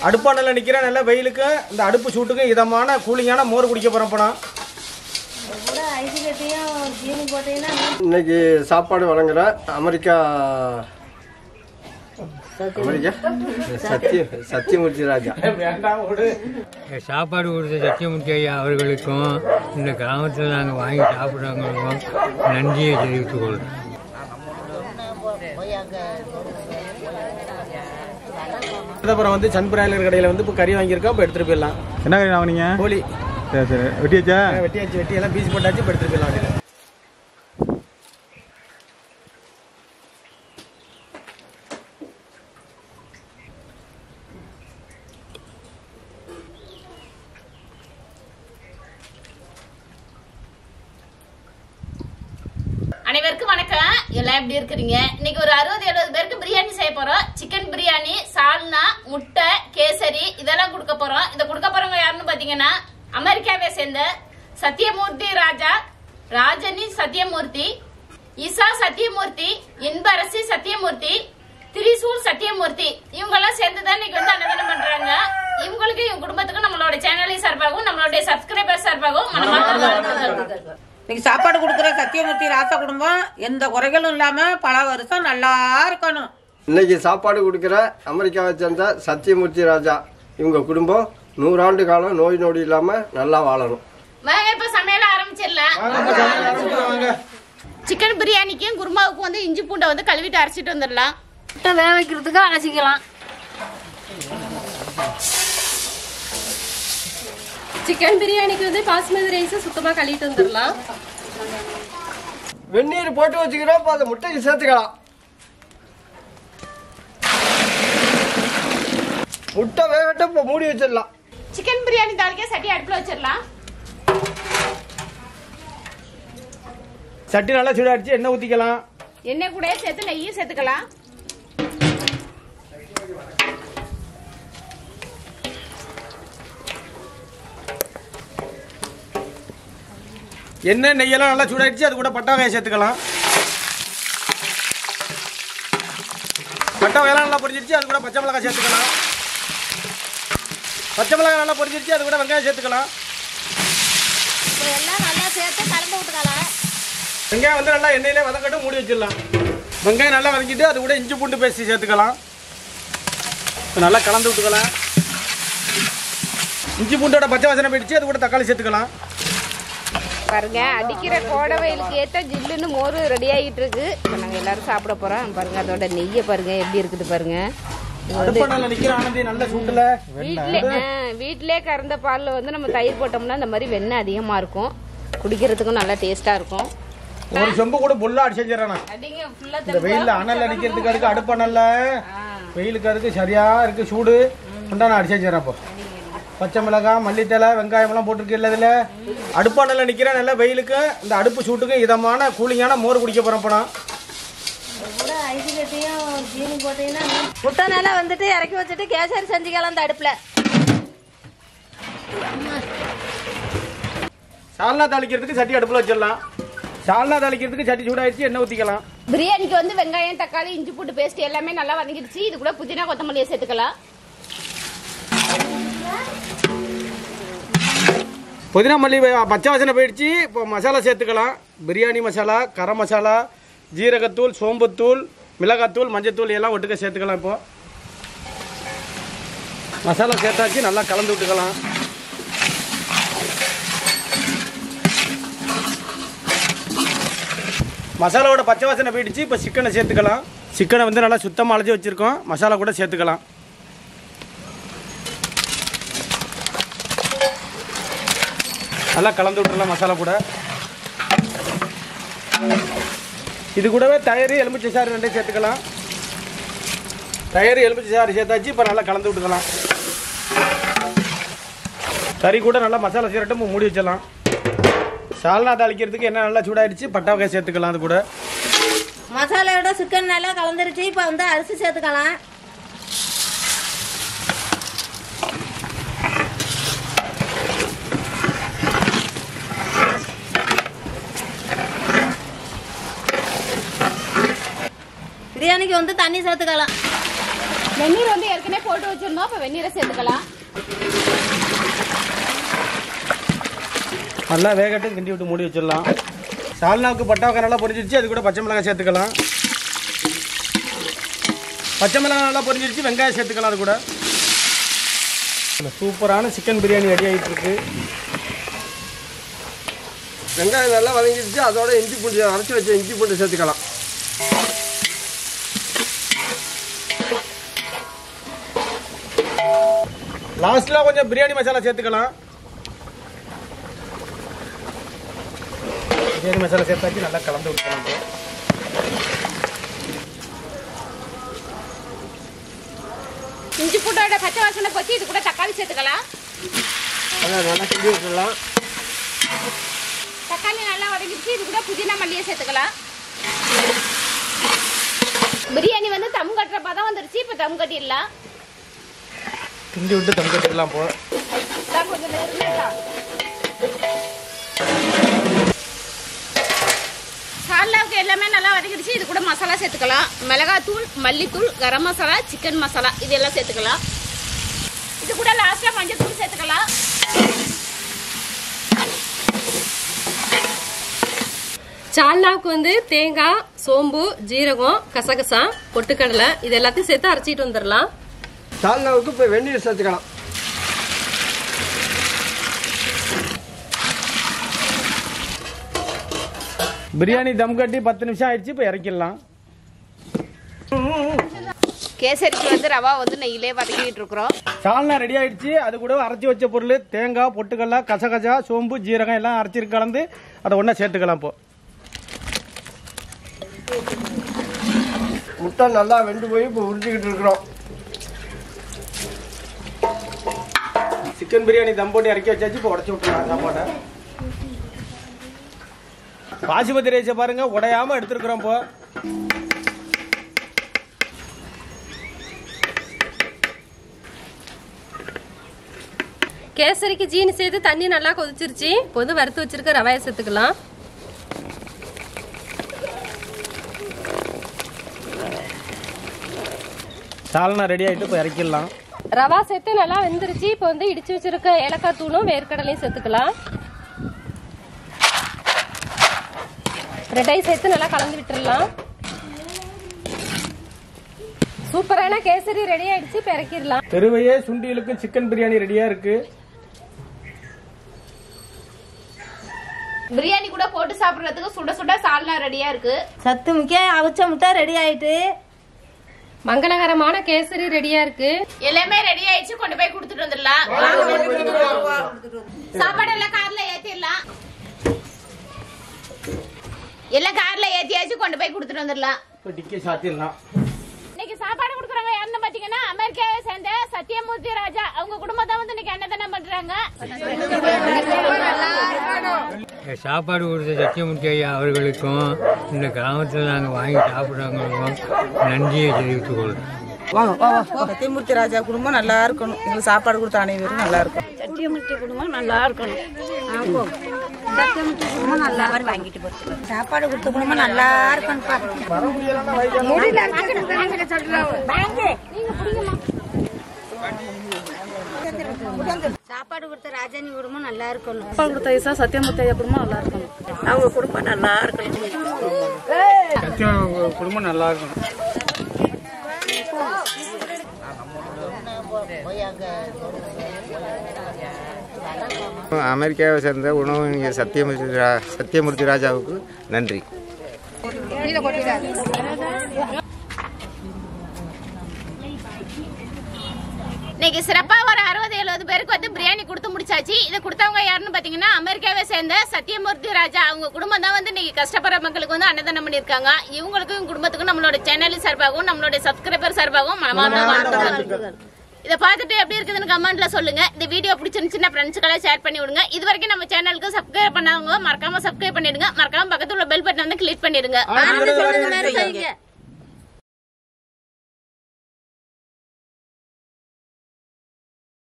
அடுப்பானில் நிற்கிற நல்ல வெயிலுக்கும் இந்த அடுப்பு சூட்டுக்கும் இதமான கூலிங்கான மோர் குடிக்க போகிறோம் இப்போ நான் கூட ஐஸ் கட்டியும் ஜீனி போட்டீங்கன்னா இன்னைக்கு சாப்பாடு வழங்குற அமெரிக்கா அமெரிக்கா சத்திய சத்தியமூர்த்தி ராஜா வேண்டாம் விடு சாப்பாடு கொடுத்த சத்தியமூர்த்தி ஐயா அவர்களுக்கும் இந்த கிராமத்தில் நாங்கள் வாங்கி சாப்பிட்றவங்களுக்கும் நன்றியை தெரிவித்துக் கொள்கிறோம் அப்புறம் வந்து சன் பிராய்லர் கடையில் வந்து இப்போ கறி வாங்கியிருக்கோம் இப்போ எடுத்துகிட்டு போயிடலாம் என்ன கறி வாங்குனீங்க கோழி சரி சரி வெட்டியாச்சா வெட்டியாச்சு வெட்டி எல்லாம் பீஸ் போட்டாச்சு இப்போ எடுத்துகிட்டு போயிடலாம் வண்டியில் அனைவருக்கும் வணக்கம் எல்லாம் எப்படி இருக்கிறீங்க இன்னைக்கு ஒரு அறுபது எழுபது பேருக்கு பிரியாணி செய்ய போறோம் சிக்கன் பிரியாணி சால்னா முட்டை கேசரி இதெல்லாம் கொடுக்க போறோம் இதை கொடுக்க போறவங்க யாருன்னு பாத்தீங்கன்னா அமெரிக்காவை சேர்ந்த சத்யமூர்த்தி ராஜா ராஜனி சத்யமூர்த்தி இசா சத்யமூர்த்தி இன்பரசி சத்யமூர்த்தி திரிசூல் சத்யமூர்த்தி இவங்க எல்லாம் சேர்ந்து தான் இன்னைக்கு வந்து அன்னதானம் பண்றாங்க இவங்களுக்கு இவங்க குடும்பத்துக்கும் நம்மளோட சேனலின் சார்பாகவும் நம்மளுடைய சப்ஸ்கிரைபர் சார்பாகவும் மனமார்ந்த வாழ்த்துக்கள் இன்னைக்கு சாப்பாடு கொடுக்குற சத்தியமூர்த்தி ராச குடும்பம் எந்த குறைகளும் இல்லாம பல வருஷம் நல்லா இருக்கணும் இன்னைக்கு சாப்பாடு கொடுக்குற அமெரிக்காவை சேர்ந்த சத்தியமூர்த்தி ராஜா இவங்க குடும்பம் நூறாண்டு காலம் நோய் நொடி இல்லாம நல்லா வாழணும் வாங்க இப்ப சமையல ஆரம்பிச்சிடலாம் வாங்க சிக்கன் பிரியாணிக்கும் குருமாவுக்கும் வந்து இஞ்சி பூண்டை வந்து கழுவிட்டு அரைச்சிட்டு வந்துடலாம் முட்டை வேக வைக்கிறதுக்கு அலசிக்கலாம் சிக்கன் பிரியாணிக்கு வந்து பாஸ்மதி ரைஸ் சுத்தமா கழுவிட்டு வந்துடலாம் வெந்நீர் போட்டு வச்சுக்கிறோம் இப்போ அதை முட்டைக்கு சேர்த்துக்கலாம் முட்டை வேகட்டும் இப்போ மூடி வச்சிடலாம் சிக்கன் பிரியாணி தாளிக்க சட்டி அடுப்புல வச்சிடலாம் சட்டி நல்லா சூடாடிச்சு எண்ணெய் ஊற்றிக்கலாம் எண்ணெய் கூட சேர்த்து நெய்யும் சேர்த்துக்கலாம் எண்ணெய் நெய்யெல்லாம் நல்லா சூடாடிச்சு அது கூட பட்டை வகையை சேர்த்துக்கலாம் பட்டை வகையெல்லாம் நல்லா பொரிஞ்சிருச்சு அது கூட பச்சை மிளகாய் சேர்த்துக்கலாம் பச்சை மிளகாய் நல்லா பொரிஞ்சிருச்சு அது கூட வெங்காயம் சேர்த்துக்கலாம் இப்போ எல்லாம் நல்லா சேர்த்து கலந்து விட்டுக்கலாம் வெங்காயம் வந்து நல்லா எண்ணெயிலே வதக்கட்டும் மூடி வச்சிடலாம் வெங்காயம் நல்லா வதக்கிட்டு அது கூட இஞ்சி பூண்டு பேஸ்ட் சேர்த்துக்கலாம் இப்ப நல்லா கலந்து விட்டுக்கலாம் இஞ்சி பூண்டோட பச்சை வாசனை போயிடுச்சு அது கூட தக்காளி சேர்த்துக்கலாம் பாருங்க அடிக்கிற கோடை வெயிலுக்கு ஏற்ற ஜில்லுன்னு மோர் ரெடி ஆகிட்டு இருக்கு இப்போ நாங்கள் எல்லாரும் சாப்பிட போறோம் பாருங்க அதோட நெய்யை பாருங்க எப்படி இருக்குது பாருங்க இது வந்து அடுப்பாண்டில் நிற்கிற ஆனந்தி நல்ல சூட்டில் வீட்டிலே வீட்டிலே கறந்த பாலில் வந்து நம்ம தயிர் போட்டோம்னா இந்த மாதிரி வெண்ணெய் அதிகமாக இருக்கும் குடிக்கிறதுக்கும் நல்லா டேஸ்ட்டாக இருக்கும் ஒரு சொம்பு கூட புல்லா அடிச்சு செஞ்சிடறேன் அடிங்க ஃபுல்லாக இந்த வெயில்ல அனல் அடிக்கிறதுக்கு அதுக்கு அடுப்பானல்ல வெயிலுக்கு அதுக்கு சரியா இருக்கு சூடு கொண்டா நான் அடிச்சு வச்சிடறேன் அப்போ பச்சை மிளகாய் மல்லித்தலை வெங்காயம் எல்லாம் போட்டுருக்கு இதுல அடுப்பானல்ல நிக்கிற நல்ல வெயிலுக்கு இந்த அடுப்பு சூட்டுக்கும் இதமான கூலிங்கான மோர் குடிக்க போறோம் இப்போ நான் கூட ஐஸ் கட்டியும் ஜீனி போட்டீங்கன்னா முட்டை நல்லா வந்துட்டு இறக்கி வச்சுட்டு கேசரி செஞ்சுக்கலாம் அந்த அடுப்புல சால்னா தாளிக்கிறதுக்கு சட்டி அடுப்புல வச்சிடலாம் சால்னா தாளிக்கிறதுக்கு சட்டி சூடாயிடுச்சு எண்ணெய் ஊற்றிக்கலாம் பிரியாணிக்கு வந்து வெங்காயம் தக்காளி இஞ்சி பூண்டு பேஸ்ட் எல்லாமே நல்லா வதங்கிடுச்சு இது கூட புதினா கொத்தமல்லியை சேர்த்துக்கலாம் புதினா மல்லி வே- பச்சை வாசனை போயிடுச்சு இப்போ மசாலா சேர்த்துக்கலாம் பிரியாணி மசாலா கரம் மசாலா ஜீரகத்தூள் சோம்புத்தூள் மிளகாத்தூள் மஞ்சத்தூள் எல்லாம் ஒட்டுக்க சேர்த்துக்கலாம் இப்போ மசாலா சேர்த்தாச்சு நல்லா கலந்து விட்டுக்கலாம் மசாலாவோட பச்சை வாசனை போயிடுச்சு இப்போ சிக்கனை சேர்த்துக்கலாம் சிக்கனை வந்து நல்லா சுத்தமாக அழைச்சி வச்சுருக்கோம் மசாலா கூட சேர்த்துக்கலாம் நல்லா கலந்து விட்டுறலாம் மசாலா கூட இது கூடவே தயிர் எலுமிச்சை சாறு ரெண்டையும் சேர்த்துக்கலாம் தயிர் எலுமிச்சை சாறு சேர்த்தாச்சு இப்போ நல்லா கலந்து விட்டுக்கலாம் கறி கூட நல்லா மசாலா சீரட்டும் இப்போ மூடி வச்சிடலாம் சால்னா தாளிக்கிறதுக்கு என்ன நல்லா சூடாயிடுச்சு பட்டை வகை சேர்த்துக்கலாம் அது கூட மசாலாவோட சிக்கன் நல்லா கலந்துருச்சு இப்போ வந்து அரிசி சேர்த்துக்கலாம் பிரியாணிக்கு வந்து தண்ணி சேர்த்துக்கலாம் வெந்நீர் வந்து ஏற்கனவே போட்டு வச்சிருந்தோம் இப்ப வெந்நீரை சேர்த்துக்கலாம் நல்லா வேகட்டும் கிண்டி விட்டு மூடி வச்சிடலாம் சால்னாவுக்கு பட்டாவக்காய் நல்லா பொரிஞ்சிருச்சு அது கூட பச்சை மிளகாய் சேர்த்துக்கலாம் பச்சை மிளகாய் நல்லா பொரிஞ்சிருச்சு வெங்காயம் சேர்த்துக்கலாம் அது கூட இந்த சூப்பரான சிக்கன் பிரியாணி ரெடி ஆகிட்டு இருக்கு வெங்காயம் நல்லா வதங்கிடுச்சு அதோட இஞ்சி பூண்டு அரைச்சி வச்ச இஞ்சி பூண்டு சேர்த்துக்கலாம் லாஸ்ட்டில் கொஞ்சம் பிரியாணி மசாலா சேர்த்துக்கலாம் பிரியாணி மசாலா சேர்த்தாச்சு நல்லா கலந்து விட்டுக்கலாம் இப்போ. இஞ்சி பூட்டோட பச்சை வாசனை போச்சு இது கூட தக்காளி சேர்த்துக்கலாம் அதை நல்லா கிண்டி விட்டுடலாம் தக்காளி நல்லா வதங்கிடுச்சு இது கூட புதினா மல்லியை சேர்த்துக்கலாம் பிரியாணி வந்து தம் கட்டுற பதம் வந்துருச்சு இப்ப தம் கட்டிடலாம் கிண்டி விட்டு தம் கட்டிடலாம் போ இதான் கொஞ்சம் நேரம் இருக்கட்டும். சால்னாவுக்கு எல்லாமே நல்லா வதக்கிடுச்சு இது கூட மசாலா சேர்த்துக்கலாம் மிளகாத்தூள் மல்லித்தூள் கரம் மசாலா சிக்கன் மசாலா இது எல்லாம் சேர்த்துக்கலாம் இது கூட லாஸ்ட்ல மஞ்சள் தூள் சேர்த்துக்கலாம் சால்னாவுக்கு வந்து தேங்காய் சோம்பு ஜீரகம் கசகசா பொட்டுக்கடலை இது எல்லாத்தையும் சேர்த்து அரைச்சிட்டு வந்துடலாம் சால்னாவுக்கு இப்போ வெந்நீர் சேர்த்துக்கலாம் பிரியாணி தம் கட்டி பத்து நிமிஷம் ஆயிடுச்சு இப்போ இறக்கிடலாம் கேசரிக்கு வந்து ரவா வந்து நெய்யிலே வதக்கிட்டு இருக்கிறோம் சால்னா ரெடி ஆயிடுச்சு அது கூட அரைச்சி வச்ச பொருள் தேங்காய் பொட்டுக்கடலை கசகசா சோம்பு ஜீரகம் எல்லாம் அரைச்சிருக்கு கலந்து அதை ஒன்றா சேர்த்துக்கலாம் இப்போ முட்டை நல்லா வெந்து போய் இப்போ உறிஞ்சிக்கிட்டு இருக்கிறோம் சிக்கன் பிரியாணி தம் போட்டு இறக்கி வச்சாச்சு இப்போ உடச்சி விட்டுலாம் சாப்பாட்டை பாசுமதி ரைஸை பாருங்க உடையாம எடுத்துருக்குறோம் இப்போ கேசரிக்கு ஜீனி சேர்த்து தண்ணி நல்லா கொதிச்சிருச்சு இப்போ வந்து வறுத்து வச்சிருக்க ரவையை சேர்த்துக்கலாம் சால்னா ரெடி ஆகிட்டு இப்போ இறக்கிடலாம் ரவா சேர்த்து நல்லா வெந்துருச்சு இப்போ வந்து இடிச்சு வச்சிருக்க ஏலக்காய் தூளும் வேர்க்கடலையும் சேர்த்துக்கலாம் ரெட்டையும் சேர்த்து நல்லா கலந்து விட்டுறலாம் சூப்பரான கேசரி ரெடி ஆயிடுச்சு இப்போ இறக்கிடலாம் தெருவையே சுண்டிகளுக்கும் சிக்கன் பிரியாணி ரெடியாக இருக்கு பிரியாணி கூட போட்டு சாப்பிடுறதுக்கு சுட சுட சால்னா ரெடியா இருக்கு சத்து முக்கிய அவிச்ச முட்டை ரெடி ஆயிட்டு மங்களகரமான கேசரி ரெடியா இருக்கு எல்லாமே ரெடி ஆயிடுச்சு கொண்டு போய் கொடுத்துட்டு வந்துடலாம் சாப்பாடு எல்லாம் கார்ல ஏத்திடலாம் எல்லாம் கார்ல ஏத்தியாச்சு கொண்டு போய் கொடுத்துட்டு வந்துடலாம் இப்போ டிக்கே சாத்திடலாம் இன்னைக்கு சாப்பாடு கொடுக்குறவங்க யாருன்னு பாத்தீங்கன்னா அமெரிக்காவை சேர்ந்த சத்யமூர்த்தி ராஜா அவங்க குடும்பத்தை வந்து இன்னைக்கு அன்னதானம் பண்றாங்க சாப்பாடு கொடுத்த சத்தியமூர்த்தி ஐயா அவர்களுக்கும் இந்த கிராமத்தில் நாங்கள் வாங்கி சாப்பிட்றவங்களுக்கும் நன்றியை தெரிவித்துக் கொள்கிறோம் சத்தியமூர்த்தி ராஜா குடும்பம் நல்லா இருக்கணும் எங்களுக்கு சாப்பாடு கொடுத்த அனைவரும் நல்லா இருக்கும் சத்தியமூர்த்தி குடும்பம் நல்லா இருக்கணும் சத்தியமூர்த்தி குடும்பம் நல்லா வாங்கிட்டு போட்டு சாப்பாடு கொடுத்த குடும்பம் நல்லா இருக்கணும்ப்பா சாப்பாடு கொடுத்த ராஜாணி குடும்பம் நல்லா இருக்கணும் அப்பா கொடுத்த ஐசா சத்தியமூர்த்தி ஐயா குடும்பம் நல்லா இருக்கணும் அவங்க குடும்பம் நல்லா இருக்கணும் குடும்பம் நல்லா இருக்கணும் அமெரிக்காவை சேர்ந்த உணவு சத்தியமூர்த்தி ரா- சத்தியமூர்த்தி ராஜாவுக்கு நன்றி இன்னைக்கு சிறப்பா ஒரு அறுபது எழுபது பேருக்கு வந்து பிரியாணி கொடுத்து முடிச்சாச்சு இதை கொடுத்தவங்க யாருன்னு பாத்தீங்கன்னா அமெரிக்காவை சேர்ந்த சத்யமூர்த்தி ராஜா அவங்க குடும்பம் தான் வந்து இன்னைக்கு கஷ்டப்படுற மக்களுக்கு வந்து அன்னதானம் பண்ணிருக்காங்க இவங்களுக்கும் இவங்க குடும்பத்துக்கும் நம்மளோட சேனல் சார்பாகவும் நம்மளோட சப்ஸ்கிரைபர் சார்பாகவும் மனமார்ந்த வாழ்த்துக்கள் இதை பார்த்துட்டு எப்படி இருக்குதுன்னு கமெண்ட்ல சொல்லுங்க இந்த வீடியோ பிடிச்சிருந்துச்சுன்னா ஃப்ரெண்ட்ஸ்க்கெல்லாம் ஷேர் பண்ணி விடுங்க இது வரைக்கும் நம்ம சேனலுக்கு சப்ஸ்கிரைப் பண்ணாதவங்க மறக்காம சப்ஸ்கிரைப் பண்ணிடுங்க மறக்காம பக்கத்துல உள்ள பெல் பட்டன் வந்து கிளிக் பண்ணிடுங்க ஆனந்த சொல்லுங்க மாதிரி செய்யுங்க